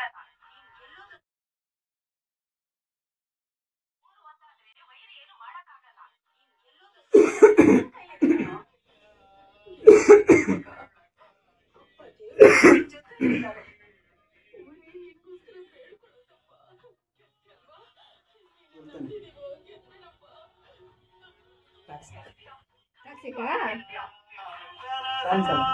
ಟ್ಯಾಕ್ಸಿಗಾ thanks ಅಣ್ಣ.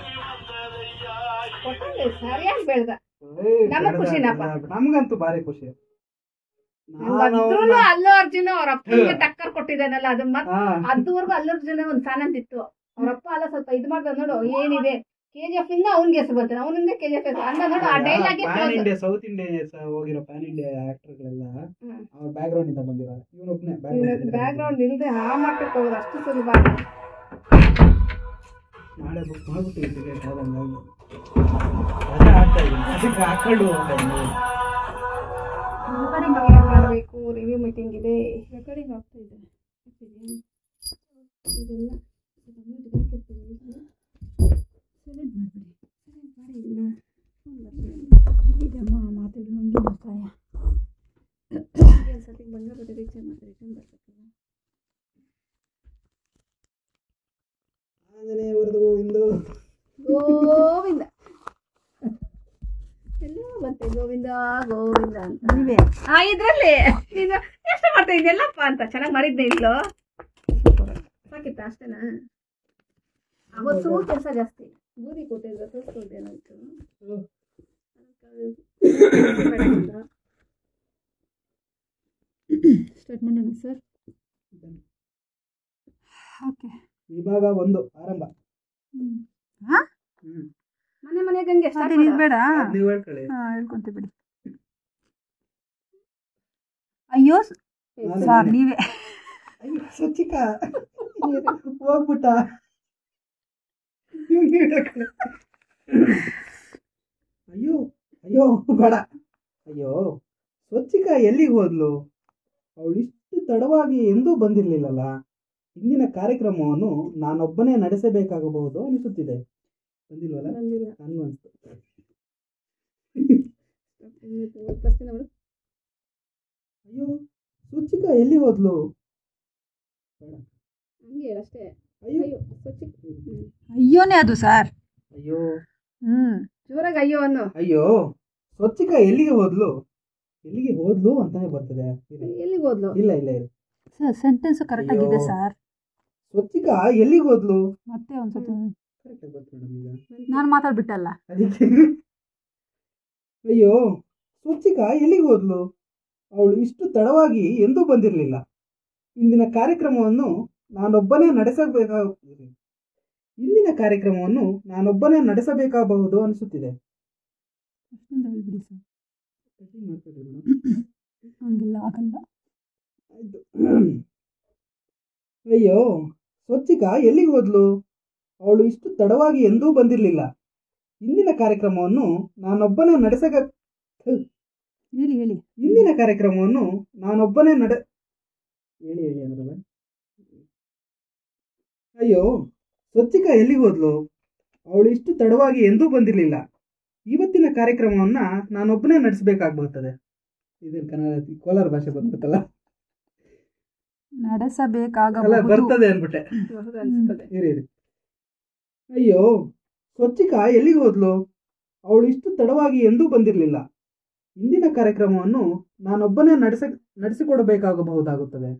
ಕೊಟ್ಟಂಗೆ ಸರಿಯಾಗಿ ಬೆಳ್ದ ಏ, ನಮಗ್ ಖುಷಿನಪ್ಪ. ನಮ್ಗಂತೂ ಭಾರಿ ಖುಷಿ ನಂಗ್ ಅದ್ರಲ್ಲೂ ಅಲ್ಲು ಅರ್ಜುನ ಅವ್ರ ಅಪ್ಪನಿಗೆ ಟಕ್ಕರ್ ಕೊಟ್ಟಿದ್ದಾನಲ್ಲ ಅದು ಮತ್ ಹಾ ಅದುವರೆಗೂ ಅಲ್ಲು ಅರ್ಜುನ ಒಂದ್ ಸಾನಂತ ಇತ್ತು ಅವ್ರಪ್ಪ ಅಲ್ಲ ಸ್ವಲ್ಪ ಇದ್ ಮಾಡ್ದ ನೋಡು ಏನಿದೆ ಕೆ ಜಿ ಎಫ್ ಇಂದ ಅವ್ನಿಗೆ ಹೆಸರು ಬರ್ತಾನೆ ಅವನಿಂದ ಕೆ ಜಿ ಎಫ್ ಹೆಸರು ಅಂದ ನೋಡು ಆ dialogue pan India south India ಹೋಗಿರೋ ಪ್ಯಾನ್ ಇಂಡಿಯಾ ಆಕ್ಟರ್ಗಳೆಲ್ಲ ಅವ್ರ ಬ್ಯಾಕ್ ಗ್ರೌಂಡ್ ಇಂದ ಬಂದಿರೋರು ಇವನೊಬ್ನೇ ಬ್ಯಾಕ್ ಗ್ರೌಂಡ್ ಇಲ್ದೆ ಆ ಮಟ್ಟಕ್ಕೆ ಹೋಗೋದು ಅಷ್ಟು ಸುಲಭ ನಾಳೆ ಬುಕ್ ಮಾಡ್ಬಿಟ್ಟು ಟಿಕೆಟ್ ಆದಂಗಾಗಿ ರಜೆ ಆಗ್ತಾ ಇದೆ ಅದಕ್ಕೆ ಹಾಕೊಂಡು ಹೋಗ್ತಾ ಇದ್ದೀನಿ ರೆಕಾರ್ಡಿಂಗ್ ಕ್ಲಿಯರ್ ಮಾಡಬೇಕು ರಿವ್ಯೂ ಮೀಟಿಂಗ್ ಇದೆ ರೆಕಾರ್ಡಿಂಗ್ ಆಗ್ತಾ ಇದೆ ಇದೆಲ್ಲ ಸೈಲೆಂಟ್ ಮಾಡಿಬಿಡಿ ಸೈಲೆಂಟ್ ಮಾಡಿ ಇದನ್ನ ಫೋನ್ ಬರ್ತೀನಿ ಇದಮ್ಮ ಮಾತಾಡಿ ನಮಗೆ ಬರ್ತಾಯ ಸತಿ ಬಂಗಾರ ಬಟ್ಟೆ ರೀಚಾರ್ಜ್ ಮಾಡಿ ರಿಟರ್ನ್ ಬರ್ಬೇಕಲ್ಲ ಆಂಜನೇಯವರದು ಇಂದು ಗೋವಿಂದ ಎಲ್ಲ ಬಂತೆ ಗೋವಿಂದ ಗೋವಿಂದ ಅಂತ ನೀವೇ ಆ ಇದ್ರಲ್ಲಿ ನೀನು ಎಷ್ಟು ಮಾಡ್ತಾ ಇದೆಯಲ್ಲಪ್ಪ ಅಂತ ಚೆನ್ನಾಗಿ ಮಾಡಿದ್ದೆ ಇಲ್ಲೋ ಸಾಕಿತ್ತ ಅಷ್ಟೇನಾ ಅವತ್ತು ಕೆಲಸ ಜಾಸ್ತಿ ಬೂದಿ ಕೊಟ್ಟಿದ್ರು ತೋರಿಸ್ಕೊಳ್ದೆ ಏನಾಯ್ತು ಸ್ಟಾರ್ಟ್ ಮಾಡೋಣ ಸರ್ ಓಕೆ ವಿಭಾಗ ಒಂದು ಆರಂಭ ಹಾ ಹ್ಮ್ ಮನೆ ಮನೆಗೆ ಹಂಗೆ ಸ್ಟಾರ್ಟ್ ಅದೇನಿದ್ ಬೇಡ ಅದ್ ನೀವ್ ಹೇಳ್ಕೊಳ್ಳಿ ಹಾ ಹೇಳ್ಕೊಂತೀವಿ ಬಿಡಿ ಅಯ್ಯೋ ನಾನು ಸರ್ ನೀವೇ ಅಯ್ಯೋ ಸಚಿಕ ಹೋಗ್ಬಿಟ್ಟ ನೀವ್ ನೀವ್ ಹೇಳ್ಕೊಳ್ಳಿ. ಅಯ್ಯೋ ಅಯ್ಯೋ ಬೇಡ ಅಯ್ಯೋ ಸ್ವಚ್ಛಿಕ ಎಲ್ಲಿಗೆ ಹೋದ್ಲು ಅವಳು ಇಷ್ಟು ತಡವಾಗಿ ಎಂದೂ ಬಂದಿರಲಿಲ್ಲಲ್ಲ ಇಂದಿನ ಕಾರ್ಯಕ್ರಮವನ್ನು ನಾನೊಬ್ಬನೇ ನಡೆಸಬೇಕಾಗಬಹುದು ಅನಿಸುತ್ತಿದೆ ಬಂದಿಲ್ವಲ್ಲ ಬಂದಿಲ್ಲ ನನಗೂ ಅನಿಸ್ತು ಫಸ್ಟ್ ಅವರು ಅಯ್ಯೋ ಸ್ವಚ್ಛಿಕ ಎಲ್ಲಿ ಹೋದ್ಲು ಬೇಡ ಹಂಗೆ ಹೇಳು ಅಷ್ಟೇ ಅಯ್ಯೋ ಅಯ್ಯೋ ಸ್ವಚ್ಛ ಹ್ಮ್. ಅಯ್ಯೋನೇ ಅದು ಸರ್ ಅಯ್ಯೋ ಹ್ಮ್ ಜೋರಾಗಿ ಅಯ್ಯೋ ಅನ್ನು ಅಯ್ಯೋ ಸ್ವಚ್ಛಿಕ ಎಲ್ಲಿಗೆ ಹೋದ್ಲು ಎಲ್ಲಿಗೆ ಹೋದ್ಲು ಅಂತಾನೆ ಬರ್ತದೆ ಇಲ್ಲ ಎಲ್ಲಿಗೆ ಹೋದ್ಲು ಇಲ್ಲ ಇಲ್ಲ ಇಲ್ಲ ಸರ್ ಸೆಂಟೆನ್ಸ್ ಕರೆಕ್ಟ್ ಆಗಿದೆ ಅಯ್ಯೋ. ಸರ್ ಸ್ವಚ್ಛಿಕ ಎಲ್ಲಿಗೆ ಹೋದ್ಲು ಮತ್ತೆ ಒಂದ್ಸತಿ ಕರೆಕ್ಟ್ ಆಗಿ ಬರ್ತು ಮೇಡಮ್ ಈಗ ನಾನು ಮಾತಾಡ್ಬಿಟ್ಟಲ್ಲ ಅದಕ್ಕೆ ಅಯ್ಯೋ ಸ್ವಚ್ಛಿಕ ಎಲ್ಲಿಗೆ ಹೋದ್ಲು ಅವಳು ಇಷ್ಟು ತಡವಾಗಿ ಎಂದೂ ಬಂದಿರಲಿಲ್ಲ ಇಂದಿನ ಕಾರ್ಯಕ್ರಮವನ್ನು ನಾನೊಬ್ಬನೇ ನಡೆಸಬೇಕಾ ಇಂದಿನ ಕಾರ್ಯಕ್ರಮವನ್ನು ನಾನೊಬ್ಬನೇ ನಡೆಸಬೇಕಾಗಬಹುದು ಅನಿಸುತ್ತಿದೆ ಅಷ್ಟೊಂದು ಹೇಳ್ಬಿಡಿ ಸರ್ ಮಾಡ್ಕೊಳ್ರಿ ಮೇಡಮ್. ಹಂಗಿಲ್ಲ ಆಗಲ್ಲ ಆಯ್ತು ಅಯ್ಯೋ ಸ್ವಚ್ಛಿಕ ಎಲ್ಲಿಗೆ ಹೋದ್ಲು ಅವಳು ಇಷ್ಟು ತಡವಾಗಿ ಎಂದೂ ಬಂದಿರಲಿಲ್ಲ ಇಂದಿನ ಕಾರ್ಯಕ್ರಮವನ್ನು ನಾನೊಬ್ಬನೇ ನಡೆಸಕ ಹೇಳಿ ಹೇಳಿ ಇಂದಿನ ಕಾರ್ಯಕ್ರಮವನ್ನು ನಾನೊಬ್ಬನೇ ನಡೆ ಹೇಳಿ ಹೇಳಿ ಅಂದ್ರಲ್ಲ ಅಯ್ಯೋ ಸ್ವಚ್ಛಿಕ ಎಲ್ಲಿಗೆ ಹೋದ್ಲು ಅವಳು ಇಷ್ಟು ತಡವಾಗಿ ಎಂದೂ ಬಂದಿರಲಿಲ್ಲ ಇವತ್ತಿನ ಕಾರ್ಯಕ್ರಮವನ್ನ ನಾನೊಬ್ಬನೇ ನಡೆಸಬೇಕಾಗ್ಬಿಡ್ತದೆ ಇದೇನು ಕನ್ನಡ ಕೋಲಾರ ಭಾಷೆ ಬಂದ್ಬಿಟ್ಟಲ್ಲ ಅಲ್ಲ ನಡೆಸಬೇಕಾಗಬಹುದು ಬರ್ತದೆ ಅನ್ಬಿಟ್ಟೆ ಹೌದು ಅನ್ಸ್ತದೆ ಇರಿ ಇರಿ ಅಯ್ಯೋ ಸ್ವಚ್ಛಿಕ ಎಲ್ಲಿಗೆ ಹೋದ್ಲು ಅವಳು ಇಷ್ಟು ತಡವಾಗಿ ಎಂದೂ ಬಂದಿರಲಿಲ್ಲ ಇಂದಿನ ಕಾರ್ಯಕ್ರಮವನ್ನು ನಾನೊಬ್ಬನೇ ನಡೆಸ ನಡೆಸಿಕೊಡಬೇಕಾಗಬಹುದಾಗುತ್ತದೆ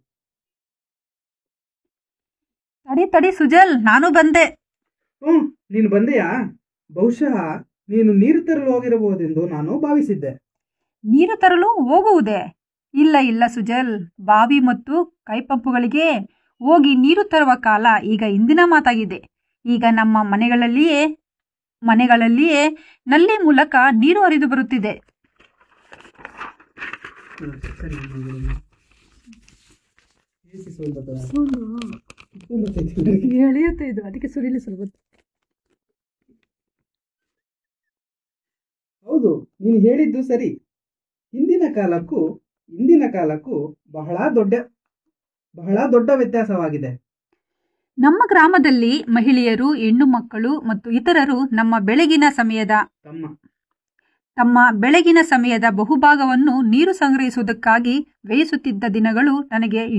ತಡಿ ತಡಿ ಸುಜಲ್ ನಾನು ಬಂದೆ ಹ್ಞೂ ನೀನು ಬಂದೆಯಾ ಬಹುಶಃ ನೀನು ನೀರು ತರಲು ಹೋಗಿರಬಹುದೆಂದು ನಾನು ಭಾವಿಸಿದ್ದೆ ನೀರು ತರಲು ಹೋಗುವುದೇ ಇಲ್ಲ ಇಲ್ಲ ಸುಜಲ್ ಬಾವಿ ಮತ್ತು ಕೈಪಂಪುಗಳಿಗೆ ಹೋಗಿ ನೀರು ತರುವ ಕಾಲ ಈಗ ಇಂದಿನ ಮಾತಾಗಿದೆ ಈಗ ನಮ್ಮ ಮನೆಗಳಲ್ಲಿಯೇ ಮನೆಗಳಲ್ಲಿಯೇ ನಲ್ಲಿ ಮೂಲಕ ನೀರು ಹರಿದು ಬರುತ್ತಿದೆ ಸರಿ AC sound ಬರ್ತದಾ? ಸೌಂಡು sound ಬರ್ತೈತೆ ನನಗೆ. ಎಳೆಯುತ್ತೆ ಇದು ಅದಕ್ಕೆ ಸುರಿಲಿ ಸ್ವಲ್ಪ ಹೌದು ನೀನು ಹೇಳಿದ್ದು ಸರಿ ಹಿಂದಿನ ಕಾಲಕ್ಕೂ ಇಂದಿನ ಕಾಲಕ್ಕೂ ಬಹಳ ದೊಡ್ಡ ಬಹಳ ದೊಡ್ಡ ವ್ಯತ್ಯಾಸವಾಗಿದೆ ನಮ್ಮ ಗ್ರಾಮದಲ್ಲಿ ಮಹಿಳೆಯರು ಹೆಣ್ಣು ಮಕ್ಕಳು ಮತ್ತು ಇತರರು ನಮ್ಮ ಬೆಳಗಿನ ಸಮಯದ ತಮ್ಮ ತಮ್ಮ ಬೆಳಗಿನ ಸಮಯದ ಬಹುಭಾಗವನ್ನು ನೀರು ಸಂಗ್ರಹಿಸುವುದಕ್ಕಾಗಿ ವ್ಯಯಿಸುತ್ತಿದ್ದ ದಿನಗಳು ನನಗೆ